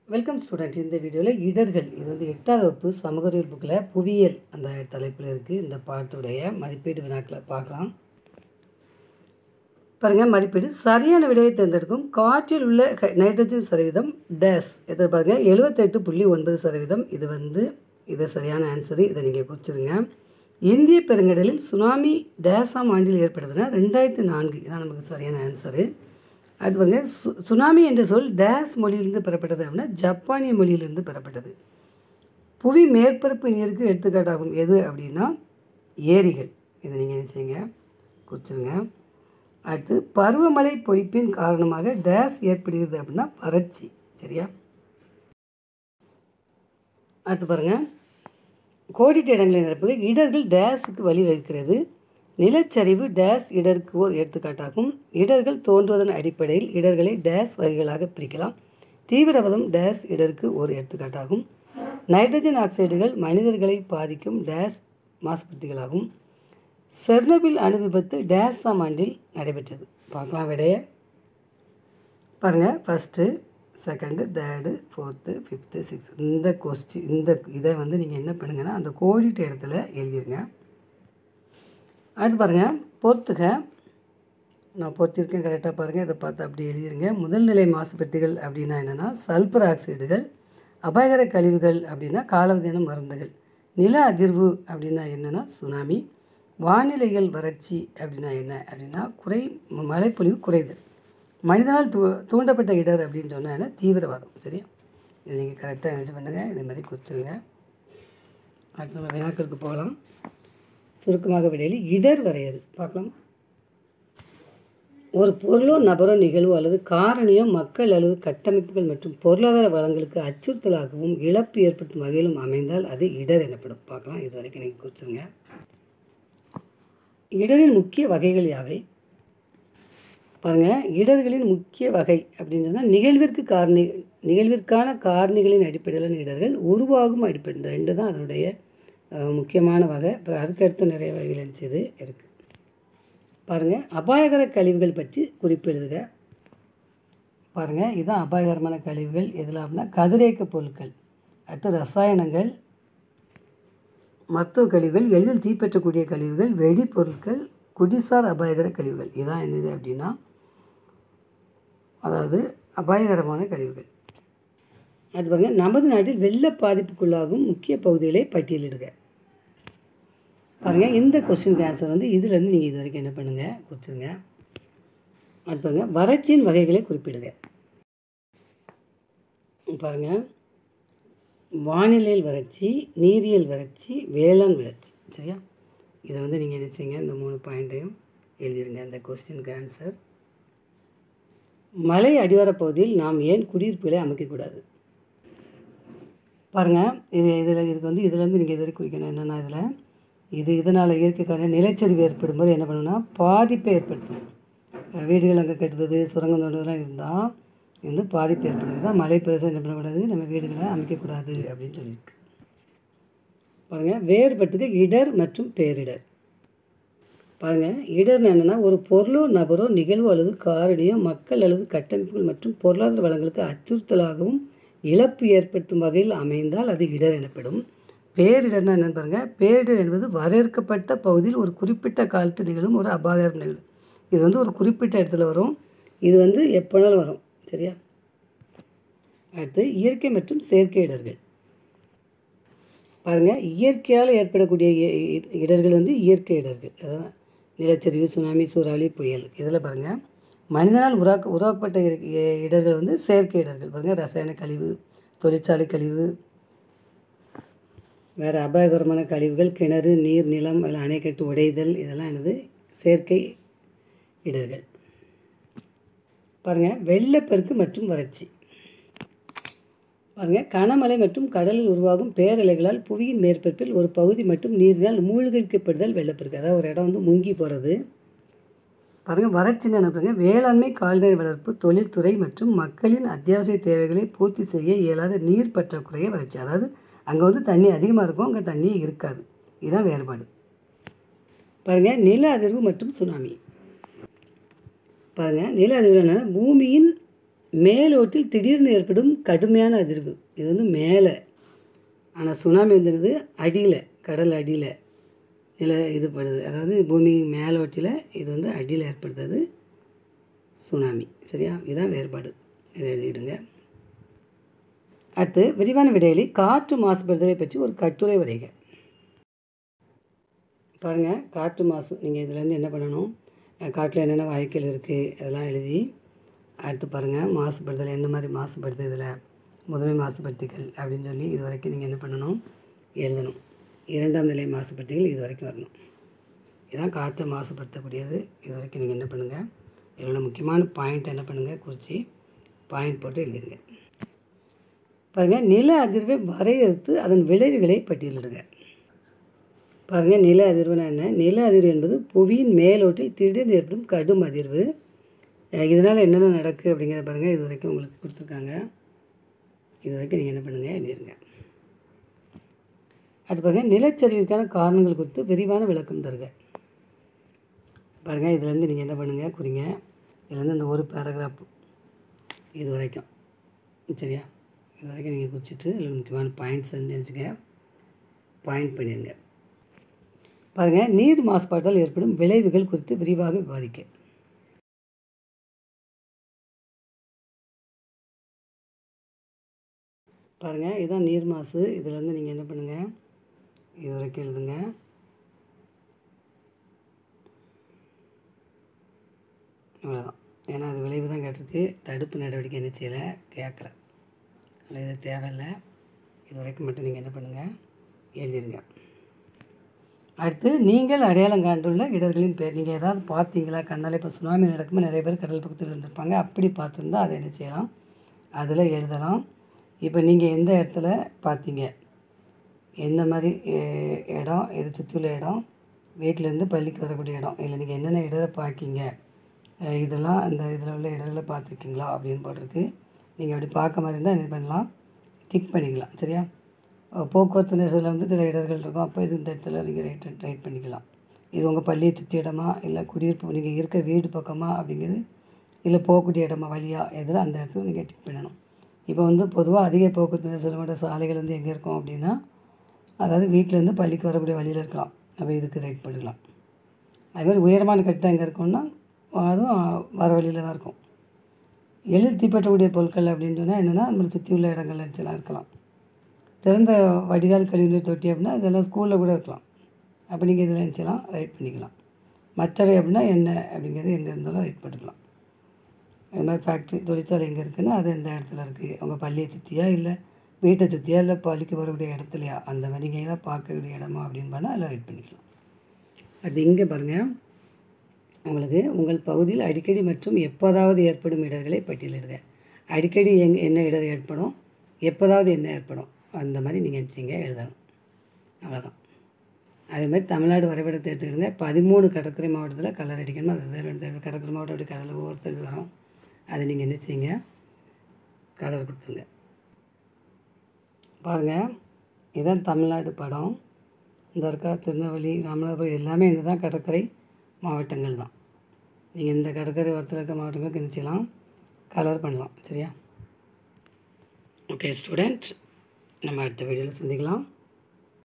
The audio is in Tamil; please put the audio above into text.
வெல்கம் ஸ்டூடெண்ட் இந்த வீடியோவில் இடர்கள் இது வந்து எட்டாவது வகுப்பு சமூக அறிவியல் புக்கில் புவியியல் அந்த தலைப்பில் இருக்குது இந்த பாடத்துடைய மதிப்பீடு வினாக்களை பார்க்கலாம் பாருங்கள் மதிப்பீடு சரியான விடையை தேர்ந்தெடுக்கும் காற்றில் உள்ள ஹை- நைட்ரஜன் சதவீதம் டேஸ் இதை பாருங்கள் எழுபத்தெட்டு புள்ளி ஒன்பது சதவீதம் இது வந்து இது சரியான ஆன்சரு இதை நீங்கள் குறிச்சிருங்க இந்திய பெருங்கடலில் சுனாமி டேஸாம் ஆண்டில் ஏற்பட்டதுன்னா ரெண்டாயிரத்தி நான்கு இதான் நமக்கு சரியான ஆன்சரு அது பாருங்க சு சுனாமி என்ற சொல் டேஸ் மொழியிலிருந்து பெறப்பட்டது அப்படின்னா ஜப்பானிய மொழியிலிருந்து பெறப்பட்டது புவி மேற்பரப்பு நீருக்கு எடுத்துக்காட்டாகும் எது அப்படின்னா ஏரிகள் இதை நீங்கள் என்ன செய்யுங்க குறிச்சிருங்க அடுத்து பருவமழை பொய்ப்பின் காரணமாக டேஸ் ஏற்படுகிறது அப்படின்னா வறட்சி சரியா அடுத்து பாருங்கள் கோடிட்ட இடங்களை நிரப்புக இடர்கள் டேஸுக்கு வழிவகுக்கிறது நிலச்சரிவு டேஸ் இடருக்கு ஓர் எடுத்துக்காட்டாகும் இடர்கள் தோன்றுவதன் அடிப்படையில் இடர்களை டேஸ் வகைகளாக பிரிக்கலாம் தீவிரவாதம் டேஸ் இடருக்கு ஒரு எடுத்துக்காட்டாகும் நைட்ரஜன் ஆக்சைடுகள் மனிதர்களை பாதிக்கும் டேஸ் மாசுபடுத்திகளாகும் செர்னோபில் அணு விபத்து டேஸ் ஆம் ஆண்டில் நடைபெற்றது பார்க்கலாம் விடைய பாருங்கள் first second third fourth fifth six இந்த கொஸ்டின் இந்த இதை வந்து நீங்கள் என்ன பண்ணுங்கன்னா அந்த கோடிட்ட இடத்துல எழுதிருங்க அடுத்து பாருங்கள் பொறுத்துக நான் பொறுத்திருக்கேன் கரெக்டாக பாருங்கள் இதை பார்த்து அப்படி எழுதிருங்க முதல்நிலை மாசுபடுத்திகள் அப்படின்னா என்னென்னா சல்பர் ஆக்சைடுகள் அபாயகர கழிவுகள் அப்படின்னா காலவதியான மருந்துகள் நில அதிர்வு அப்படின்னா என்னென்னா சுனாமி வானிலைகள் வறட்சி அப்படின்னா என்ன அப்படின்னா குறை மழைப்பொழிவு குறைதல் மனிதனால் தூ தூண்டப்பட்ட இடர் அப்படின்னு சொன்னால் என்ன தீவிரவாதம் சரியா இது நீங்கள் கரெக்டாக நினச்சி பண்ணுங்கள் இதே மாதிரி கொடுத்துருங்க அடுத்து நம்ம வினாக்களுக்கு போகலாம் சுருக்கமாக விடையில் இடர் வரையறு பார்க்கலாம் ஒரு பொருளோ நபரோ நிகழ்வோ அல்லது காரணியோ மக்கள் அல்லது கட்டமைப்புகள் மற்றும் பொருளாதார வளங்களுக்கு அச்சுறுத்தலாகவும் இழப்பு ஏற்படுத்தும் வகையிலும் அமைந்தால் அது இடர் எனப்படும் பார்க்கலாம் இது வரைக்கும் நீங்கள் குறிச்சிருங்க இடரின் முக்கிய வகைகள் யாவை பாருங்கள் இடர்களின் முக்கிய வகை அப்படின்னு சொன்னால் நிகழ்விற்கு காரணி நிகழ்விற்கான காரணிகளின் அடிப்படையிலான இடர்கள் உருவாகும் அடிப்படை இந்த ரெண்டு தான் அதனுடைய அஹ், முக்கியமான வகை அப்புறம் அதுக்கடுத்து நிறைய வகைகள் இருந்துச்சு இருக்குது பாருங்கள் அபாயகர கழிவுகள் பற்றி குறிப்பு எழுதுக பாருங்கள் இதுதான் அபாயகரமான கழிவுகள் எதில் அப்படின்னா கதிரியக்க பொருட்கள் அடுத்து ரசாயனங்கள் மருத்துவ கழிவுகள் எளிதில் தீப்பற்றக்கூடிய கழிவுகள் வெடிப்பொருட்கள் குடிசார் அபாயகர கழிவுகள் இதுதான் என்னது அப்படின்னா அதாவது அபாயகரமான கழிவுகள் அது பாருங்க நமது நாட்டில் வெள்ள பாதிப்புக்குள்ளாகும் முக்கிய பகுதிகளை பட்டியலிடுக பாருங்கள் இந்த கொஸ்டினுக்கு ஆன்சர் வந்து இதுலேருந்து நீங்கள் இது வரைக்கும் என்ன பண்ணுங்கள் குறிச்சிருங்க அது பாருங்க வறட்சியின் வகைகளை குறிப்பிடுக பாருங்கள் வானிலையில் வறட்சி நீரியல் வறட்சி வேளாண் வறட்சி சரியா இதை வந்து நீங்கள் என்ன செய்யுங்க இந்த மூணு பாயிண்ட்டையும் எழுதிருங்க இந்த கொஸ்டினுக்கு ஆன்சர் மலை அடிவாரப் பகுதியில் நாம் ஏன் குடியிருப்புகளை அமைக்கக்கூடாது பாருங்கள் இது இதில் இதுக்கு வந்து இதுலேருந்து நீங்கள் எதிர்க்கு குறிக்கணும் என்னென்னா இதில் இது இதனால் இயற்கைக்கான நிலச்சரிவு ஏற்படும் போது என்ன பண்ணணும்னா பாதிப்பை ஏற்படுத்தும் அஹ் வீடுகள் அங்கே கட்டுறது சுரங்கம் தோண்டுதெல்லாம் இருந்தால் இது வந்து பாதிப்பு ஏற்படுது தான் மழை பெருசாக என்ன பண்ணக்கூடாது நம்ம வீடுகளை அமைக்கக்கூடாது அப்படின்னு சொல்லியிருக்கு பாருங்கள் வேறுபட்டுக்கு இடர் மற்றும் பேரிடர் பாருங்கள் இடர்னு என்னென்னா ஒரு பொருளோ நபரோ நிகழ்வோ அல்லது காரணியோ மக்கள் அல்லது கட்டமைப்புகள் மற்றும் பொருளாதார வளங்களுக்கு அச்சுறுத்தலாகவும் இழப்பு ஏற்படுத்தும் வகையில் அமைந்தால் அது இடர் எனப்படும் பேரிடர்னா என்னன்னு பாருங்கள் பேரிடர் என்பது வரையறுக்கப்பட்ட பகுதியில் ஒரு குறிப்பிட்ட காலத்து நிகழும் ஒரு அபாயம் நிகழும் இது வந்து ஒரு குறிப்பிட்ட இடத்துல வரும் இது வந்து எப்போனாலும் வரும் சரியா அடுத்து இயற்கை மற்றும் செயற்கை இடர்கள் பாருங்கள் இயற்கையால் ஏற்படக்கூடிய இ- இ- இடர்கள் வந்து இயற்கை இடர்கள் அதான் நிலச்சரிவு சுனாமி சூறாவளி புயல் இதில் பாருங்கள் மனிதனால் உருவாக்க உருவாக்கப்பட்ட இ- இ- இடர்கள் வந்து செயற்கை இடர்கள் பாருங்கள் ரசாயன கழிவு தொழிற்சாலை கழிவு வேறு அபாயகரமான கழிவுகள் கிணறு நீர் நிலம் இல்லை அணைக்கட்டு உடைதல் இதெல்லாம் என்னது செயற்கை இடர்கள் பாருங்கள் வெள்ளப்பெருக்கு மற்றும் வறட்சி பாருங்கள் கனமழை மற்றும் கடலில் உருவாகும் பேரலைகளால் புவியின் மேற்பரப்பில் ஒரு பகுதி மட்டும் நீரினால் மூழ்கடிக்கப்படுதல் வெள்ளப்பெருக்கு அதாவது ஒரு இடம் வந்து முங்கி போகிறது பாருங்கள் வறட்சின்னு என்ன பாருங்க வேளாண்மை கால்நடை வளர்ப்பு தொழில்துறை மற்றும் மக்களின் அத்தியாவசிய தேவைகளை பூர்த்தி செய்ய இயலாத நீர் பற்றாக்குறையே வறட்சி அதாவது அங்கே வந்து தண்ணி அதிகமாக இருக்கும் அங்கே தண்ணி இருக்காது இதுதான் வேறுபாடு பாருங்கள் நில அதிர்வு மற்றும் சுனாமி பாருங்கள் நில அதிர்வு என்னன்னா பூமியின் மேலோட்டில் திடீர்னு ஏற்படும் கடுமையான அதிர்வு இது வந்து மேலே ஆனால் சுனாமி வந்துடுது அடியில் கடல் அடியில் நில இது படுது அதாவது பூமி மேலோட்டில் இது வந்து அடியில் ஏற்படுத்துறது சுனாமி சரியா இதுதான் வேறுபாடு இதை எழுதிடுங்க அடுத்து விரிவான விடையிலி காற்று மாசுபடுதலை பற்றி ஒரு கட்டுரை வரைக பாருங்கள் காற்று மாசு நீங்கள் இதுலேருந்து என்ன பண்ணணும் அஹ் காட்டில் என்னென்ன வாய்க்கால் இருக்குது அதெல்லாம் எழுதி அடுத்து பாருங்கள் மாசுபடுதல் என்ன மாதிரி மாசுபடுது இதில் முதன்மை மாசுபடுத்திகள் அப்படின்னு சொல்லி இது வரைக்கும் நீங்கள் என்ன பண்ணணும் எழுதணும் இரண்டாம் நிலை மாசுபடுத்திகள் இது வரைக்கும் வரணும் இதுதான் காற்றை மாசுபடுத்தக்கூடியது இது வரைக்கும் நீங்கள் என்ன பண்ணுங்கள் இதோட முக்கியமான பாயிண்ட் என்ன பண்ணுங்கள் குறித்து பாயிண்ட் போட்டு எழுதிடுங்க பாருங்கள் நில அதிர்வை வரையறுத்து அதன் விளைவுகளை பட்டியலிடுங்க பாருங்கள் நில அதிர்வுனா என்ன நில அதிர்வு என்பது புவியின் மேலோட்டில் திடீர்னு ஏற்படும் கடும் அதிர்வு அஹ் இதனால் என்னென்ன நடக்குது அப்படிங்கிறத பாருங்கள் இது வரைக்கும் உங்களுக்கு கொடுத்துருக்காங்க இது வரைக்கும் நீங்கள் என்ன பண்ணுங்கள் எழுதிருங்க அது பாருங்கள் நிலச்சரிவிற்கான காரணங்கள் குறித்து விரிவான விளக்கம் தருக பாருங்கள் இதுலேருந்து நீங்கள் என்ன பண்ணுங்கள் குறிங்க இதுலேருந்து இந்த ஒரு பேராகிராஃப் இது வரைக்கும் சரியா இது வரைக்கும் நீங்கள் குறிச்சிட்டு இதில் முக்கியமான பாயிண்ட்ஸ் வந்து நினச்சிங்க பாயிண்ட் பண்ணிடுங்க பாருங்கள் நீர் மாசுபாட்டால் ஏற்படும் விளைவுகள் குறித்து விரிவாக விவாதிக்க பாருங்கள் இதுதான் நீர் மாசு இதில் வந்து நீங்கள் என்ன பண்ணுங்கள் இது வரைக்கும் எழுதுங்க இவ்வளோதான் ஏன்னா அது விளைவு தான் கேட்டிருக்கு தடுப்பு நடவடிக்கை என்ன செய்யலை கேட்கல அதில் இது தேவையில்லை இது வரைக்கும் மட்டும் நீங்கள் என்ன பண்ணுங்கள் எழுதிருங்க அடுத்து நீங்கள் அடையாளம் காண்டுள்ள இடர்களின் பேர் நீங்கள் ஏதாவது பார்த்தீங்களா கண்ணால் இப்போ சுனாமி நடக்கும்போது நிறைய பேர் கடல் பக்கத்தில் இருந்திருப்பாங்க அப்படி பார்த்துருந்தா அதை என்ன செய்யலாம் அதில் எழுதலாம் இப்போ நீங்கள் எந்த இடத்துல பார்த்தீங்க எந்த மாதிரி அஹ், இடம் இது சுற்றி உள்ள இடம் வீட்டிலேருந்து பள்ளிக்கு வரக்கூடிய இடம் இல்லை நீங்கள் என்னென்ன இடத்தை பார்க்கீங்க அஹ், இதெல்லாம் அந்த இதில் உள்ள இடங்களை பார்த்துருக்கீங்களா அப்படின்னு போட்டிருக்கு நீங்கள் அப்படி பார்க்க மாதிரி இருந்தால் என்ன பண்ணலாம் டிக் பண்ணிக்கலாம் சரியா அஹ், போக்குவரத்து நெரிசலில் வந்து சில இடர்கள் இருக்கும் அப்போ இது இந்த இடத்துல நீங்கள் ரைட் ரைட் பண்ணிக்கலாம் இது உங்கள் பள்ளியை சுற்றி இடமா இல்லை குடியிருப்பு நீங்கள் இருக்க வீடு பக்கமா அப்படிங்கிறது இல்லை போகக்கூடிய இடமா வழியா எதில் அந்த இடத்துல நீங்கள் டிக் பண்ணணும் இப்போ வந்து பொதுவாக அதிக போக்குவரத்து நெரிசல் கொண்ட சாலைகள் வந்து எங்கே இருக்கும் அப்படின்னா அதாவது வீட்டிலேருந்து பள்ளிக்கு வரக்கூடிய வழியில் இருக்கலாம் அப்போ இதுக்கு ரைட் பண்ணிக்கலாம் அது மாதிரி உயரமான கட்டிடம் எங்கே இருக்கும்னா அதுவும் வர வழியில் தான் இருக்கும் எளிதில் தீப்பற்றக்கூடிய பொருட்கள் அப்படின்னு சொன்னால் என்னென்னா நம்மளை சுற்றி உள்ள இடங்கள் நினச்சலாம் இருக்கலாம் திறந்த வடிகால் கழிவுநீர் தொட்டி அப்படின்னா இதெல்லாம் ஸ்கூலில் கூட இருக்கலாம் அப்போ நீங்கள் இதில் நினச்சலாம் ரைட் பண்ணிக்கலாம் மற்றவை அப்படின்னா என்ன அப்படிங்கிறது எங்கே இருந்தாலும் ரைட் பண்ணிக்கலாம் அது மாதிரி ஃபேக்ட்ரி தொழிற்சாலை எங்கே இருக்குன்னா அது எந்த இடத்துல இருக்குது உங்கள் பள்ளியை சுற்றியா இல்லை வீட்டை சுற்றியா இல்லை பள்ளிக்கு வரக்கூடிய இடத்துலையா அந்த மாதிரி நீங்கள் எதாவது பார்க்கக்கூடிய இடமா அப்படின்னு பண்ணால் அதில் ரைட் பண்ணிக்கலாம் அது இங்கே பாருங்கள் உங்களுக்கு உங்கள் பகுதியில் அடிக்கடி மற்றும் எப்போதாவது ஏற்படும் இடர்களை பட்டியலிடுங்க அடிக்கடி எங் என்ன இடர் ஏற்படும் எப்போதாவது என்ன ஏற்படும் அந்த மாதிரி நீங்கள் நினச்சிங்க எழுதணும் அவ்வளோதான் அதே மாதிரி தமிழ்நாடு வரைபடத்தை எடுத்துக்கிடுங்க பதிமூணு கடற்கரை மாவட்டத்தில் கலர் அடிக்கணுமா வெவ்வேறு இடத்துல கடற்கரை மாவட்டம் அப்படி கடலில் ஒவ்வொருத்தர் வரும் அதை நீங்கள் என்ன செய்யுங்க கலர் கொடுத்துருங்க பாருங்கள் இதான் தமிழ்நாடு படம் இந்த இருக்கா திருநெல்வேலி ராமநாதபுரம் எல்லாமே இந்த தான் கடற்கரை மாவட்டங்கள் தான் நீங்கள் இந்த கடற்கரை ஓரத்தில் இருக்க மாவட்டங்களுக்கு என்ன செய்யலாம் கலர் பண்ணலாம் சரியா ஓகே ஸ்டூடெண்ட் நம்ம அடுத்த வீடியோவில் சந்திக்கலாம்